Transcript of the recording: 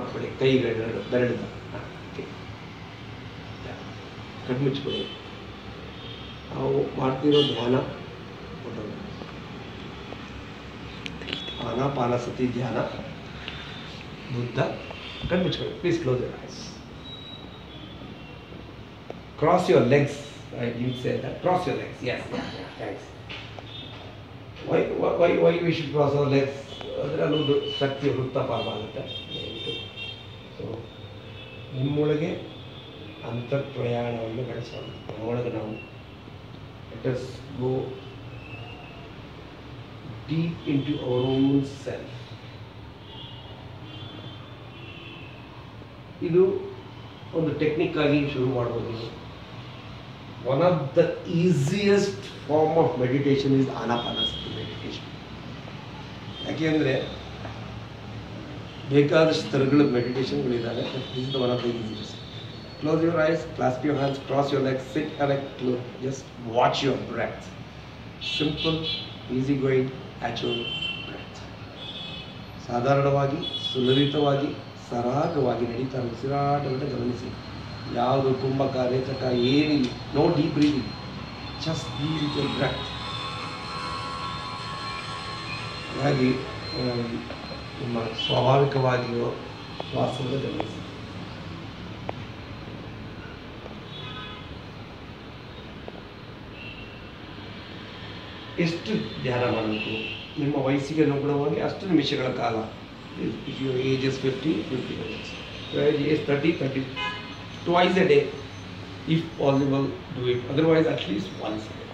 ಮಾಡ್ಕೊಳ್ಳಿ ಕೈಗಳೆರಡು ಬೆರಳಿನ ಹಾಂ ಓಕೆ ಕಣ್ಮುಚ್ಕೊಳ್ಳಿ ನಾವು ಮಾಡ್ತಿರೋ ಧ್ಯಾನ ಹೊರಟೋಗುತ್ತೆ. ಆನಾಪಾನಸತಿ ಧ್ಯಾನ ಬುದ್ಧ ಕಣ್ಮುಚ್ಕೊಳ್ಳಿ please close your eyes cross your legs you say that cross your legs yes thanks why why why we should cross our legs ಅಂದರೆ ಅಲ್ಲೊಂದು ಶಕ್ತಿ ವೃತ್ತಪಾಪ ಆಗುತ್ತೆ ಸೊ ನಿಮ್ಮೊಳಗೆ ಅಂತರ್ಪ್ರಯಾಣವನ್ನು ಬೆಳೆಸೋಣ ನಮ್ಮೊಳಗೆ ನಾವು let us go deep into our own self ಇದು ಒಂದು technique ಆಗಿ ಶುರು ಮಾಡ್ಬೋದು ನೀವು one of the easiest form of meditation is Anapanasati meditation ಯಾಕೆಂದರೆ ಬೇಕಾದಷ್ಟು ಥರಗಳ ಮೆಡಿಟೇಷನ್ಗಳಿದ್ದಾವೆ this is the one of the easiest close your eyes clasp your hands cross your leg sit correct close just watch your breath simple easy going actual breath ಸಾಧಾರಣವಾಗಿ ಸುಲಲಿತವಾಗಿ ಸರಾಗವಾಗಿ ನಡೀತಾ ಇರೋ ಉಸಿರಾಟವನ್ನು ಗಮನಿಸಿ ಯಾವುದು ಕುಂಭಕ ರೇಚಕ ಏನಿಲ್ಲ no deep breathing just be with your breath ಹಾಗಾಗಿ ಆಮ್, ನಿಮ್ಮ ಸ್ವಾಭಾವಿಕವಾಗಿರೋ ಶ್ವಾಸವನ್ನು ಗಮನಿಸಿ ಎಷ್ಟು ಧ್ಯಾನ ಮಾಡಬೇಕು ನಿಮ್ಮ ವಯಸ್ಸಿಗೆ ಅನುಗುಣವಾಗಿ ಅಷ್ಟು ನಿಮಿಷಗಳ ಕಾಲ if you age is fifty fifty minutes age thirty thirty twice a day if possible do it otherwise at least once a day